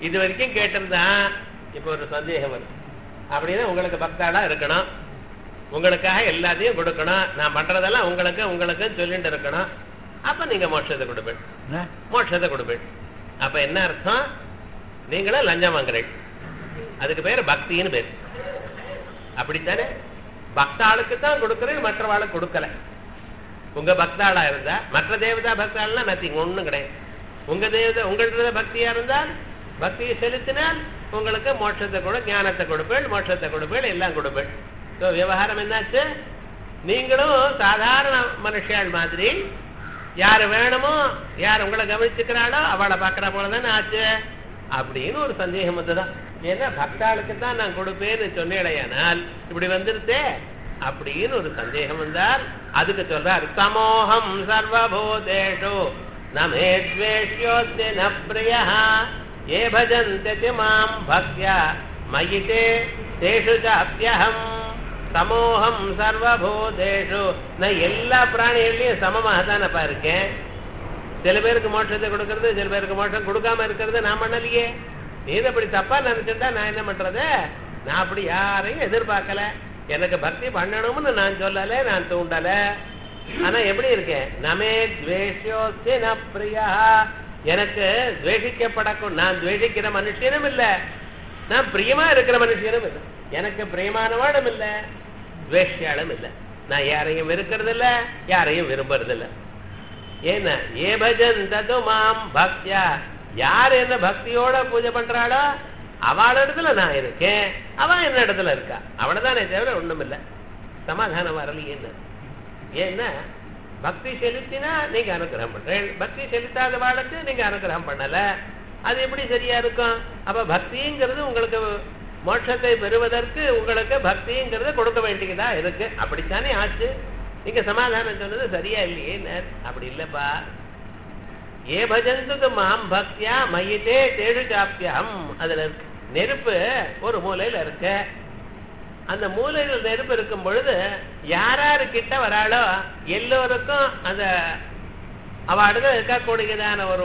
இது வரைக்கும் கேட்டிருந்தா இப்ப ஒரு சந்தேகம் வரும் அப்படின்னா உங்களுக்கு பக்தாளா இருக்கணும் உங்களுக்காக எல்லாத்தையும் கொடுக்கணும் நான் பண்றதெல்லாம் உங்களுக்கு உங்களுக்கு சொல்லிட்டு இருக்கணும் அப்ப நீங்க மோட்சத்தை கொடுப்பேன் மோட்சத்தை கொடுப்பேன் அப்ப என்ன அர்த்தம் நீங்களும் லஞ்சம் வாங்குறீங்க அதுக்கு பேர் பக்தின்னு பேர் அப்படித்தானே பக்தாளுக்கு தான் கொடுக்குறேன் மற்றவாளுக்கு கொடுக்கல உங்க பக்தாளா இருந்தா மற்ற தேவதா பக்தாள்னா நத்திங் ஒண்ணும் கிடையாது உங்க தேவதை உங்கள்ட்ட பக்தியா இருந்தால் பக்தியை செலுத்தினால் உங்களுக்கு மோட்சத்தை கொடு ஞானத்தை கொடுப்பேன் மோட்சத்தை கொடுப்பேன் எல்லாம் கொடுப்பேன் ஸோ விவகாரம் என்னாச்சு நீங்களும் சாதாரண மனுஷியாள் மாதிரி யார் வேணுமோ யார் உங்களை கவனிச்சுக்கிறாளோ அவளை பார்க்குற போல தானே ஆச்சு அப்படின்னு ஒரு சந்தேகம் வந்துதான் ஏன்னா பக்தாளுக்கு தான் நான் கொடுப்பேன்னு சொன்னேடையானால் இப்படி வந்துருத்தே அப்படின்னு ஒரு சந்தேகம் வந்தால் அதுக்கு சொல்றார் சமோகம் சர்வபூதேஷு நமே துவேஷ்யோஸ்ய ந பிரியா ஏ பஜந்ததி மாம் பக்யா மயிதே தேஷு சாப்பியகம் சமோகம் சர்வபூதேஷு நான் எல்லா பிராணிகள்லயும் சமமாக தானப்பா இருக்கேன் சில பேருக்கு மோட்சத்தை கொடுக்கறது சில பேருக்கு மோட்சம் கொடுக்காம இருக்கிறது நான் பண்ணலையே நீ இதை அப்படி தப்பா நினைச்சிருந்தா நான் என்ன பண்றது நான் அப்படி யாரையும் எதிர்பார்க்கல எனக்கு பக்தி பண்ணணும்னு நான் சொல்லல நான் தூண்டல ஆனா எப்படி இருக்கேன் நமே துவேஷோஸ்தி ந பிரியா எனக்கு துவேஷிக்கப்படக்கும் நான் துவேஷிக்கிற மனுஷனும் இல்ல நான் பிரியமா இருக்கிற மனுஷனும் இல்லை எனக்கு பிரியமானவாடும் இல்ல துவேஷியாலும் இல்ல நான் யாரையும் வெறுக்கிறது இல்ல யாரையும் விரும்புறது இல்ல ஏன்னா ஏ பஜன் தது மாம் பக்தியா யார் என்ன பக்தியோட பூஜை பண்றாளோ அவள் இடத்துல நான் இருக்கேன் அவ என்ன இடத்துல இருக்கா அவ்வளவுதானே தவிர ஒண்ணும் இல்ல சமாதானம் வரலையேன்னு ஏன்னா பக்தி செலுத்தினா நீங்க அனுகிரகம் பண்றேன் பக்தி செலுத்தாத வாழ்க்கை நீங்க அனுகிரகம் பண்ணல அது எப்படி சரியா இருக்கும் அப்ப பக்திங்கிறது உங்களுக்கு மோட்சத்தை பெறுவதற்கு உங்களுக்கு பக்திங்கிறது கொடுக்க வேண்டியதா இருக்கு அப்படித்தானே ஆச்சு நீங்க சமாதானம் சொன்னது சரியா இல்லையே அப்படி இல்லப்பா ஏ பஜந்து மாம் பக்தியா மையத்தே தேடு சாப்பியம் அதுல இருக்கு நெருப்பு ஒரு மூலையில இருக்கு அந்த மூலையில நெருப்பு இருக்கும் பொழுது யாராரு கிட்ட வராளோ எல்லோருக்கும் அந்த அவ அடுத்த இருக்கக்கூடியதான ஒரு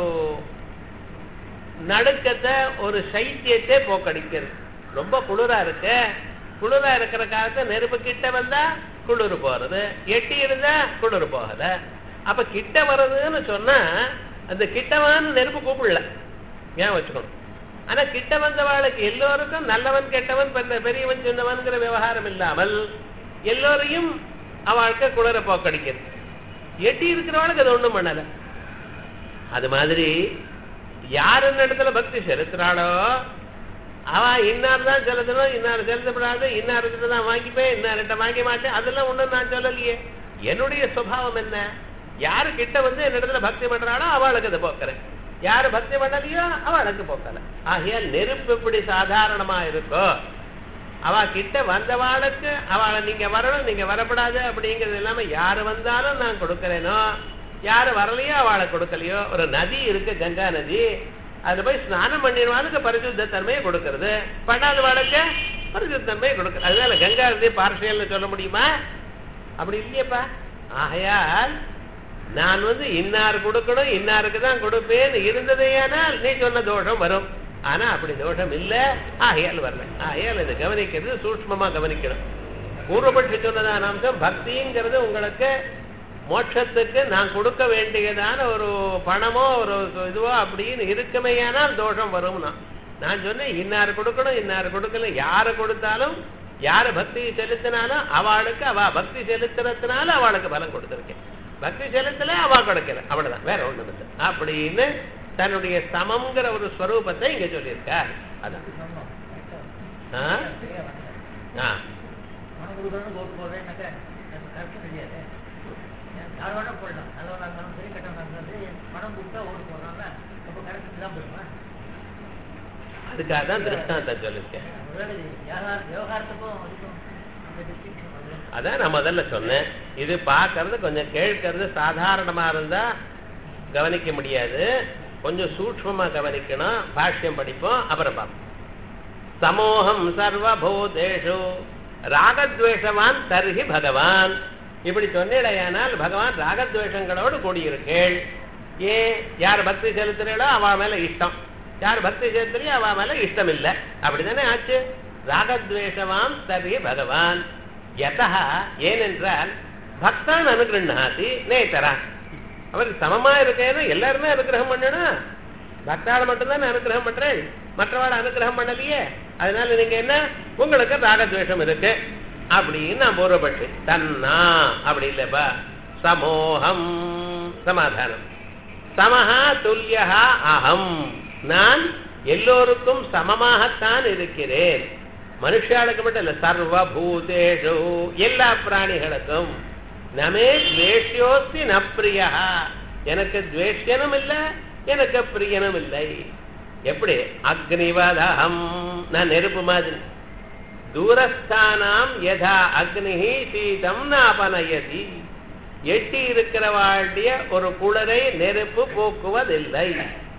நடுக்கத்தை ஒரு சைத்தியத்தை போக்கடிக்கிறது ரொம்ப குளிரா இருக்கு குளிரா இருக்கிற காலத்துல நெருப்பு கிட்ட வந்தா குளிர் போறது எட்டி இருந்தா குளிர் போகல அப்ப கிட்ட வர்றதுன்னு சொன்னா அந்த கிட்டவான்னு நெருப்பு கூப்பிடல ஏன் வச்சுக்கணும் ஆனா கிட்ட வந்தவாளுக்கு எல்லோருக்கும் நல்லவன் கெட்டவன் பெரியவன் சின்னவன்கிற விவகாரம் இல்லாமல் எல்லோரையும் அவளுக்கு குளிர போக்கடிக்கிறது எட்டி இருக்கிறவளுக்கு அது ஒண்ணும் பண்ணல அது மாதிரி யார் என்ன இடத்துல பக்தி செலுத்துறாளோ அவ இன்னார் தான் செலுத்தணும் இன்னார் செலுத்தப்படாது இன்னார்கிட்ட தான் வாங்கிப்பேன் இன்னார்கிட்ட வாங்கி மாட்டேன் அதெல்லாம் ஒண்ணும் நான் சொல்லலையே என்னுடைய சுபாவம் என்ன யாரு கிட்ட வந்து என்னிடத்துல பக்தி பண்றாளோ அவளுக்கு அதை போக்குறேன் யாரு பக்தி பண்ணலையோ அவளுக்கு போக்கல ஆகையால் நெருப்பு எப்படி சாதாரணமா இருக்கோ அவ கிட்ட வந்தவாளுக்கு அவளை நீங்க வரணும் நீங்க வரப்படாது அப்படிங்கிறது இல்லாம யாரு வந்தாலும் நான் கொடுக்கறேனோ யாரு வரலையோ அவளை கொடுக்கலையோ ஒரு நதி இருக்கு கங்கா நதி அதுல போய் ஸ்நானம் பண்ணிடுவாளுக்கு பரிசுத்த தன்மையை கொடுக்கறது பண்ணாத வாழ்க்கை பரிசுத்த தன்மையை கொடுக்கறது அதனால கங்கா நதி பார்ஷியல்னு சொல்ல முடியுமா அப்படி இல்லையப்பா ஆகையால் நான் வந்து இன்னார் கொடுக்கணும் இன்னாருக்கு தான் கொடுப்பேன்னு இருந்ததேயானால் நீ சொன்ன தோஷம் வரும் ஆனா அப்படி தோஷம் இல்ல ஆகையால் வரல ஆகையால் இதை கவனிக்கிறது சூட்சமா கவனிக்கணும் பூர்வபட்சி சொன்னதான அம்சம் பக்திங்கிறது உங்களுக்கு மோட்சத்துக்கு நான் கொடுக்க வேண்டியதான ஒரு பணமோ ஒரு இதுவோ அப்படின்னு இருக்குமேயானால் தோஷம் வரும்னா நான் சொன்னேன் இன்னார் கொடுக்கணும் இன்னார் கொடுக்கல யாரு கொடுத்தாலும் யாரு பக்தி செலுத்தினாலும் அவளுக்கு அவ பக்தி செலுத்துறதுனால அவளுக்கு பலம் கொடுத்துருக்கேன் பக்தி செலுத்தல அவ கொடுக்கல அவ்வளவுதான் வேற ஒண்ணும் இல்லை அப்படின்னு தன்னுடைய சமம்ங்கிற ஒரு ஸ்வரூபத்தை இங்க சொல்லியிருக்க அதான் அதுக்காக தான் திருஷ்டாந்தம் சொல்லியிருக்கேன் அதான் நான் முதல்ல சொன்னேன் இது பார்க்கறது கொஞ்சம் கேட்கறது சாதாரணமா இருந்தா கவனிக்க முடியாது கொஞ்சம் சூக்மமா கவனிக்கணும் பாஷ்யம் படிப்போம் அப்புறம் பார்ப்போம் சமோகம் சர்வபூதேஷு ராகத்வேஷவான் தர்ஹி பகவான் இப்படி சொன்னிடையானால் பகவான் ராகத்வேஷங்களோடு கூடியிருக்கேள் ஏன் யார் பக்தி செலுத்துறீங்களோ அவ மேல இஷ்டம் யார் பக்தி சேர்த்துலையோ அவ மேல இஷ்டம் இல்லை அப்படிதானே ஆச்சு ராகத்வேஷவாம் தர்ரி பகவான் யதா ஏனென்றால் பக்தான் அனுகிரண்ணாதி நேத்தரான் அவருக்கு சமமா இருக்கேன்னு எல்லாருமே அனுகிரகம் பண்ணணும் பக்தால மட்டும்தான் அனுகிரகம் பண்றேன் மற்றவாட அனுகிரகம் பண்ணலையே அதனால நீங்க என்ன உங்களுக்கு ராகத்வேஷம் இருக்கு அப்படின்னு நான் பூர்வப்பட்டு தன்னா அப்படி இல்லப்பா சமோகம் சமாதானம் சமஹா துல்லியா அகம் நான் எல்லோருக்கும் சமமாகத்தான் இருக்கிறேன் மனுஷாளுக்கு மட்டும் இல்ல சர்வபூதேஷு எல்லா பிராணிகளுக்கும் நமே துவேஷ்யோஸ்தி ந பிரியா எனக்கு துவேஷ்யனும் இல்ல எனக்கு பிரியனும் இல்லை எப்படி அக்னிவதகம் நான் நெருப்பு மாதிரி தூரஸ்தானாம் யதா அக்னி சீதம் நாபனயதி எட்டி இருக்கிறவாண்டிய ஒரு குளரை நெருப்பு போக்குவதில்லை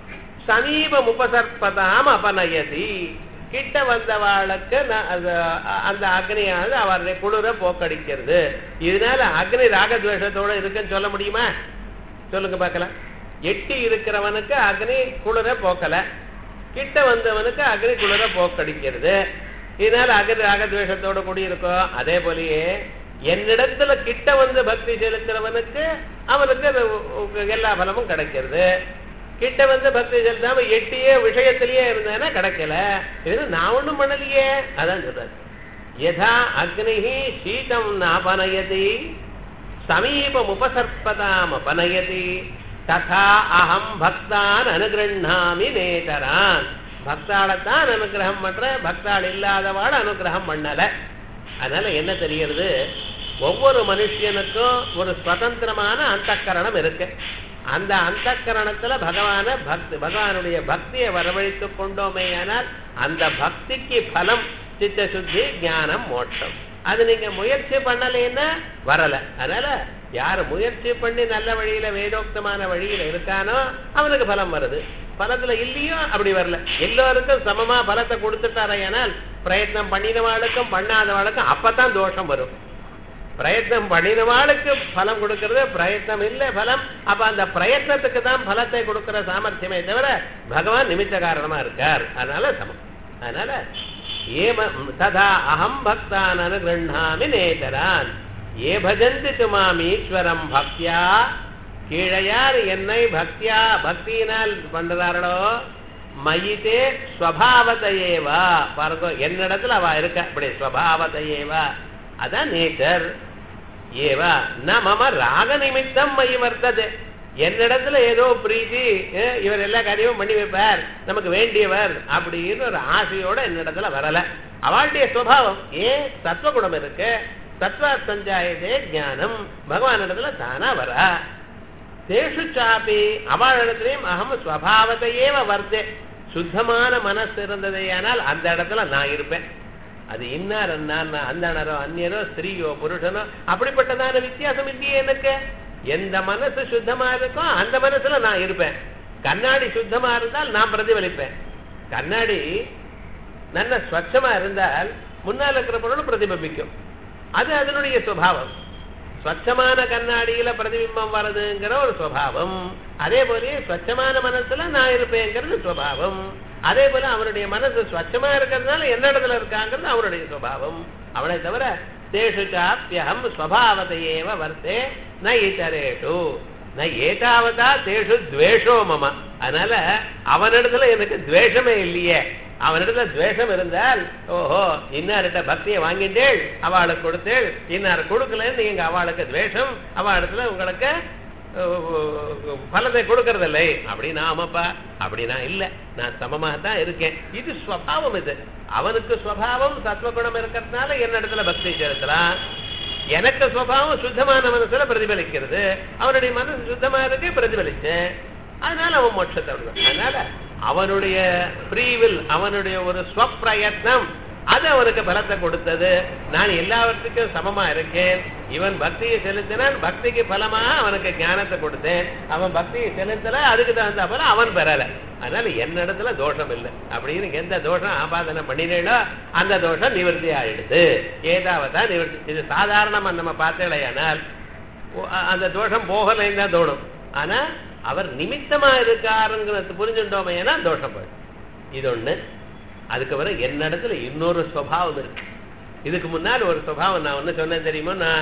சமீபம் உபசர்ப்பதாம் அபநயதி கிட்ட வந்தவாளுக்கு ந- அது- அந்த அக்னியானது அவருடைய குளிர போக்கடிக்கிறது இதனால அக்னி ராகத்வேஷத்தோட இருக்குன்னு சொல்ல முடியுமா சொல்லுங்க பார்க்கலாம் எட்டி இருக்கிறவனுக்கு அக்னி குளிர போக்கல கிட்ட வந்தவனுக்கு அக்னி குளிர போக்கடிக்கிறது இதனால அக்னி ராகத்வேஷத்தோட கூடி இருக்கும் அதே போலயே என்னிடத்துல கிட்ட வந்து பக்தி செலுத்துறவனுக்கு அவனுக்கு அது உ- எல்லா பலமும் கிடைக்கிறது கிட்ட வந்து பக்தி செலுத்தாம எட்டியே விஷயத்திலேயே இருந்தானா கிடைக்கல இது நான் ஒண்ணும் பண்ணலையே அதான் சொல்றாரு யதா அக்னிஹி சீதம் நாபனயதி சமீபம் உபசர்ப்பதாம் அபனயதி ததா அகம் பக்தான் அனுகிரண்ணாமி நேதரான் பக்தாளைத்தான் அனுகிரகம் பண்ற பக்தாள் இல்லாதவாள் அனுகிரகம் பண்ணல அதனால என்ன தெரிகிறது ஒவ்வொரு மனுஷனுக்கும் ஒரு சுதந்திரமான அந்தக்கரணம் இருக்கு அந்த அந்தக்கரணத்துல பகவான பக்தி பகவானுடைய பக்தியை வரவழைத்துக் கொண்டோமேயானால் அந்த பக்திக்கு பலம் சித்த சுத்தி ஞானம் மோட்சம் அது நீங்க முயற்சி பண்ணலைன்னா வரல அதனால யார் முயற்சி பண்ணி நல்ல வழியில வேதோக்தமான வழியில இருக்கானோ அவனுக்கு பலம் வருது பலத்துல இல்லையோ அப்படி வரல எல்லோருக்கும் சமமா பலத்தை கொடுத்துட்டாரையானால் பிரயத்னம் பண்ணினவாளுக்கும் பண்ணாதவாளுக்கும் அப்பதான் தோஷம் வரும் பிரயத்னம் பண்ணினவாளுக்கு பலம் கொடுக்கறது பிரயத்னம் இல்ல பலம் அப்ப அந்த பிரயத்னத்துக்கு தான் பலத்தை கொடுக்கிற சாமர்த்தியமே தவிர பகவான் நிமித்த காரணமா இருக்கார் அதனால சமம் அதனால ஏம ததா அகம் பக்தான் அனுகிரண்ணாமி நேதரான் ஏ பஜந்தி துமாம் ஈஸ்வரம் பக்தியா கீழையார் என்னை பக்தியா பக்தியினால் பண்றார்களோ மயிதே ஸ்வபாவத்தையேவா பாருங்க என்னிடத்துல அவ இருக்க அப்படி ஸ்வபாவத்தையேவா அதான் நேச்சர் ஏவா ந மம ராக நிமித்தம் மயி வர்த்தது என்னிடத்துல ஏதோ பிரீத்தி அஹ், இவர் எல்லா காரியமும் பண்ணி வைப்பார் நமக்கு வேண்டியவர் அப்படின்னு ஒரு ஆசையோட என்னிடத்துல வரல அவளுடைய சுவாவம் ஏன் சத்வகுணம் இருக்கு சத்வா சஞ்சாயதே ஞானம் பகவான் இடத்துல தானா வரா தேஷு சாப்பி அவளிடத்திலையும் அகம் ஸ்வபாவத்தையேவ வர்த்தே சுத்தமான மனசு இருந்ததேயானால் அந்த இடத்துல நான் இருப்பேன் அது இன்னார் அண்ணார் அந்தனரோ அந்நியரோ ஸ்திரீயோ புருஷனோ அப்படிப்பட்டதான வித்தியாசம் இல்லையே எனக்கு எந்த மனசு சுத்தமா இருக்கோ அந்த மனசுல நான் இருப்பேன் கண்ணாடி சுத்தமா இருந்தால் நான் பிரதிபலிப்பேன் கண்ணாடி நல்ல ஸ்வச்சமா இருந்தால் முன்னால் இருக்கிற பொருள் பிரதிபிம்பிக்கும் அது அதனுடைய சுபாவம் ஸ்வச்சமான கண்ணாடியில பிரதிபிம்பம் வருதுங்கிற ஒரு சுவாவம் அதே போலயே ஸ்வச்சமான மனசுல நான் இருப்பேங்கிறது சுவாவம் அதே போல அவனுடைய மனசு ஸ்வச்சமா இருக்கிறதுனால என்ன இடத்துல இருக்காங்கிறது அவனுடைய சுவாவம் அவனை தவிர தேஷு சாப்பியம் ஸ்வபாவதையேவ வர்த்தே ந இதரேஷு ந ஏதாவதா தேஷு துவேஷோ மம அதனால அவனிடத்துல எனக்கு துவேஷமே இல்லையே அவனிடத்துல துவேஷம் இருந்தால் ஓஹோ இன்னார்கிட்ட பக்தியை வாங்கிட்டேள் அவளுக்கு கொடுத்தேள் இன்னார் கொடுக்கலன்னு நீங்க அவளுக்கு துவேஷம் அவளிடத்துல உங்களுக்கு அஹ், பலத்தை கொடுக்கறதில்லை அப்படின்னா ஆமாப்பா அப்படின்னா இல்ல நான் சமமாகத்தான் இருக்கேன் இது ஸ்வபாவம் இது அவனுக்கு ஸ்வபாவம் சத்வகுணம் இருக்கிறதுனால என்னிடத்துல பக்தி செலுத்தலாம் எனக்கு சுவாவம் சுத்தமான மனசுல பிரதிபலிக்கிறது அவனுடைய மனசு சுத்தமா இருக்கு பிரதிபலிச்சேன் அதனால அவன் மோட்சத்தை அடைவான். அதனால அவனுடைய ஃப்ரீவில் அவனுடைய ஒரு ஸ்வப்பிரயத்னம் அது அவனுக்கு பலத்தை கொடுத்தது நான் எல்லாவற்றுக்கும் சமமா இருக்கேன் இவன் பக்தியை செலுத்தினான் பக்திக்கு பலமா அவனுக்கு ஞானத்தை கொடுத்தேன் அவன் பக்தியை செலுத்தல அதுக்கு தகுந்த போல அவன் பெறல அதனால என்னிடத்துல தோஷம் இல்லை அப்படின்னு எந்த தோஷம் ஆபாதனை பண்ணினேனோ அந்த தோஷம் நிவர்த்தி ஆயிடுது ஏதாவதா நிவர்த்தி இது சாதாரணமா நம்ம பார்த்தேலையானால் ஓ- அ- அந்த தோஷம் போகலைன்னு தான் தோணும் ஆனா அவர் நிமித்தமா இருக்காருங்கிறது புரிஞ்சுட்டோமே தோஷம் போயிடும் இது ஒண்ணு அதுக்கப்புறம் என்னிடத்துல இன்னொரு சுவாவம் இருக்கு இதுக்கு முன்னால் ஒரு சுவாவம் நான் ஒண்ணு சொன்னேன் தெரியுமா நான்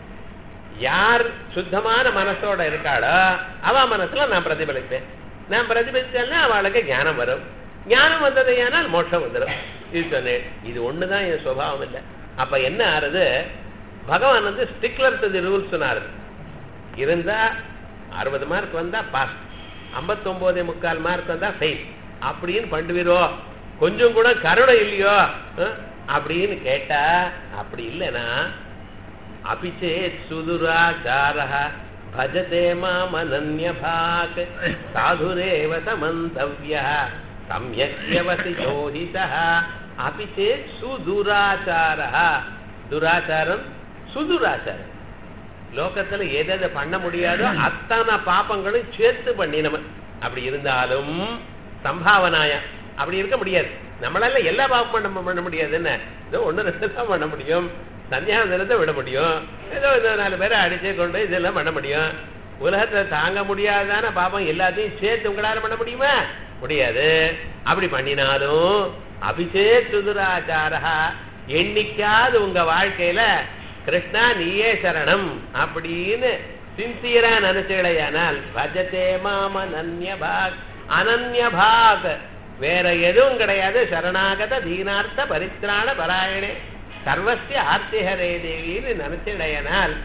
யார் சுத்தமான மனசோட இருக்காளோ அவ மனசுல நான் பிரதிபலிப்பேன் நான் பிரதிபலிச்சேன்னா அவளுக்கு ஞானம் வரும் ஞானம் வந்ததையானால் மோட்சம் வந்துடும் இது சொன்னேன் இது ஒண்ணுதான் என் சுவாவம் இல்லை அப்ப என்ன ஆறுது பகவான் வந்து ஸ்டிக்லர் டு தி ரூல்ஸ் சொன்னாரு இருந்தா அறுபது மார்க் வந்தா பாஸ் ஐம்பத்தொன்பதே முக்கால் மார்க் வந்தா ஃபெயில் அப்படின்னு பண்ணுவீரோ கொஞ்சம் கூட கருணை இல்லையோ அஹ், அப்படின்னு கேட்டா அப்படி இல்லைன்னா அபிச்சேத் சுதுராச்சாரः भजते मामनन्यभाक् साधुरेव समन्तव्यः सम्यक् व्यवसितोहितः अपि चेत् सुदुराचारः துராச்சாரம் சுதுராச்சாரம் லோகத்துல எதை பண்ண முடியாதோ அத்தனை பாப்பங்களும் சேர்த்து பண்ணினவன் அப்படி இருந்தாலும் சம்பாவனாயா அப்படி இருக்க முடியாது நம்மளால எல்லா பாவம் பண்ண பண்ண முடியாது என்ன ஏதோ ஒண்ணு ரெண்டு தான் பண்ண முடியும் சந்தியாவந்தனத்தை விட முடியும் ஏதோ இந்த நாலு பேரை அடிச்சு கொண்டு இதெல்லாம் பண்ண முடியும் உலகத்துல தாங்க முடியாதான பாபம் எல்லாத்தையும் சேர்த்து உங்களால பண்ண முடியுமா முடியாது அப்படி பண்ணினாலும் அபிஷேக் சுதுராச்சாரா என்னைக்காவது உங்க வாழ்க்கையில கிருஷ்ணா நீயே சரணம் அப்படின்னு சின்சியரா நினைச்சுடையானால் பஜதே மாம அனன்யபாக் அனன்யபாக் வேற எதுவும் கிடையாது சரணாகத தீனார்த்த பரித்ராண பராயணே சர்வசிய ஆர்த்திஹரே தேவின்னு நினைச்சுடையனால்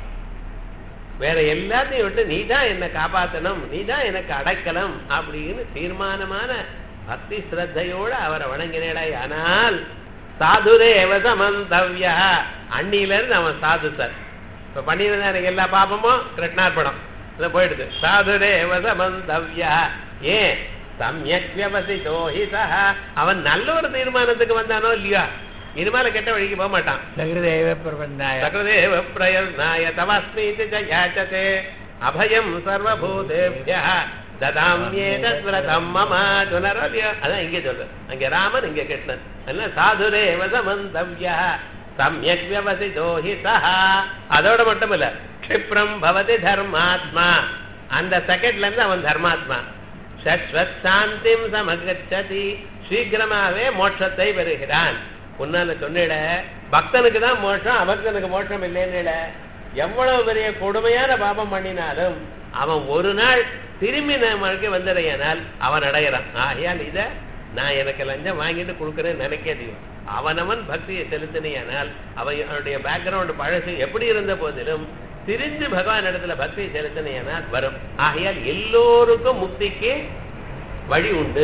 வேற எல்லாத்தையும் விட்டு நீ தான் என்னை காப்பாத்தணும் நீ தான் எனக்கு அடைக்கலம் அப்படின்னு தீர்மானமான பக்தி ஸ்ரத்தையோட அவரை வணங்கினேடா ஆனால் சாதுரேவ சமந்தவ்யா அன்னில இருந்து அவன் சாது சார் இப்ப பண்ணியிருந்தா எனக்கு எல்லா பாபமும் கிருஷ்ணார்ப்பணம் இதை போயிடுது சாதுரேவ சமந்தவ்யா ஏன் சமயக் வியவசிதோ ஹி சஹா அவன் நல்ல ஒரு தீர்மானத்துக்கு வந்தானோ இல்லையா இனிமேல கெட்ட வழிக்கு போக மாட்டான் சகிருதேவ பிரபந்தாய சகதேவ பிரயத்னாய தவஸ்மீதி ச யாச்சதே அபயம் சர்வபூதேபிய ததாமியேதத்விரதம் மம சொன்னாரோ இல்லையோ அதான் இங்கே சொல்றேன் அங்க ராமன் இங்க கிருஷ்ணன் அதனால சாதுரேவ சமந்தவ்யா சமயக் வியவசிதோ ஹி சஹா அதோட மட்டும் இல்ல க்ஷிப்ரம் பவதி தர்மாத்மா அந்த செகண்ட்ல இருந்து அவன் தர்மாத்மா சஸ்வத் சாந்திம் சமகச்சதி சீக்கிரமாவே மோட்சத்தை பெறுகிறான் உன்னால சொன்னிட பக்தனுக்கு தான் மோட்சம் அபக்தனுக்கு மோட்சம் இல்லைன்னு எவ்வளவு பெரிய கொடுமையான பாபம் பண்ணினாலும் அவன் ஒரு நாள் திரும்பி நம்மளுக்கு வந்தடையானால் அவன் அடையிறான் ஆகையால் இத நான் எனக்கு லஞ்சம் வாங்கிட்டு கொடுக்குறேன்னு நினைக்காதீங்க அவனவன் பக்தியை செலுத்தினானால் அவனுடைய பேக்ரவுண்ட் பழசு எப்படி இருந்த போதிலும் திரிந்து பகவான் இடத்துல பக்தியை செலுத்தினானால் வரும் ஆகையால் எல்லோருக்கும் முக்திக்கு வழி உண்டு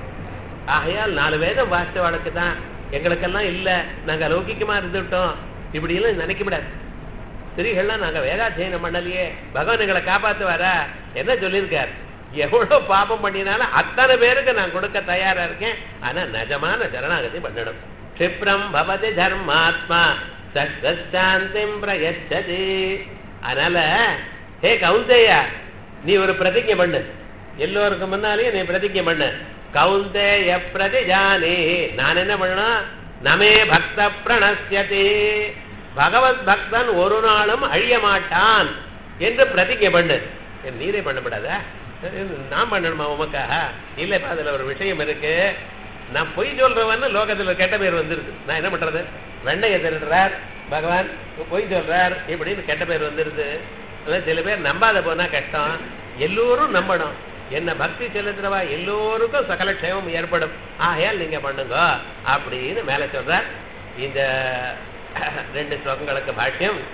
ஆகையால் நாலு வேதம் வாசித்தவாளுக்கு தான் எங்களுக்கெல்லாம் இல்ல நாங்க லௌகிக்கமா இருந்துட்டோம் இப்படி எல்லாம் நினைக்க கூடாது ஸ்திரீகள்லாம் நாங்க வேதாத்தியனம் பண்ணலையே பகவான் எங்களை காப்பாத்துவாரா என்ன சொல்லியிருக்கார் எவ்வளவு பாபம் பண்ணினாலும் அத்தனை பேருக்கு நான் கொடுக்க தயாரா இருக்கேன் ஆனா நிஜமான சரணாகதி பண்ணணும் க்ஷிப்ரம் பவதி தர்மாத்மா சாந்திம் பிரயச்சதி அதனால ஹே கவுந்தேயா நீ ஒரு பிரதிஜை பண்ணு எல்லோருக்கும் முன்னாலேயும் நீ பிரதிஜை பண்ணு கவுந்தேய பிரதிஜானே நான் என்ன பண்ணணும் நமே பக்த பிரணஸ்யதி பகவத் பக்தன் ஒரு நாளும் அழிய மாட்டான் என்று பிரதிஜை பண்ணு என் நீரே பண்ணப்படாதா நான் பண்ணணுமா உமக்காக இல்லப்பா அதுல ஒரு விஷயம் இருக்கு நான் பொய் சொல்றவன்னு லோகத்துல கெட்ட பேர் வந்துருக்கு நான் என்ன பண்றது வெண்ணையை திருடுறார் பகவான் பொய் சொல்றார் இப்படின்னு கெட்ட பேர் வந்துருது அதான் சில பேர் நம்பாத போனா கஷ்டம் எல்லோரும் நம்பணும் என்ன பக்தி செலுத்துறவா எல்லோருக்கும் சகல க்ஷேமம் ஏற்படும் ஆகையால் நீங்க பண்ணுங்க அப்படின்னு மேல சொல்றார் இந்த ரெண்டு ஸ்லோகங்களுக்கு பாஷ்யம்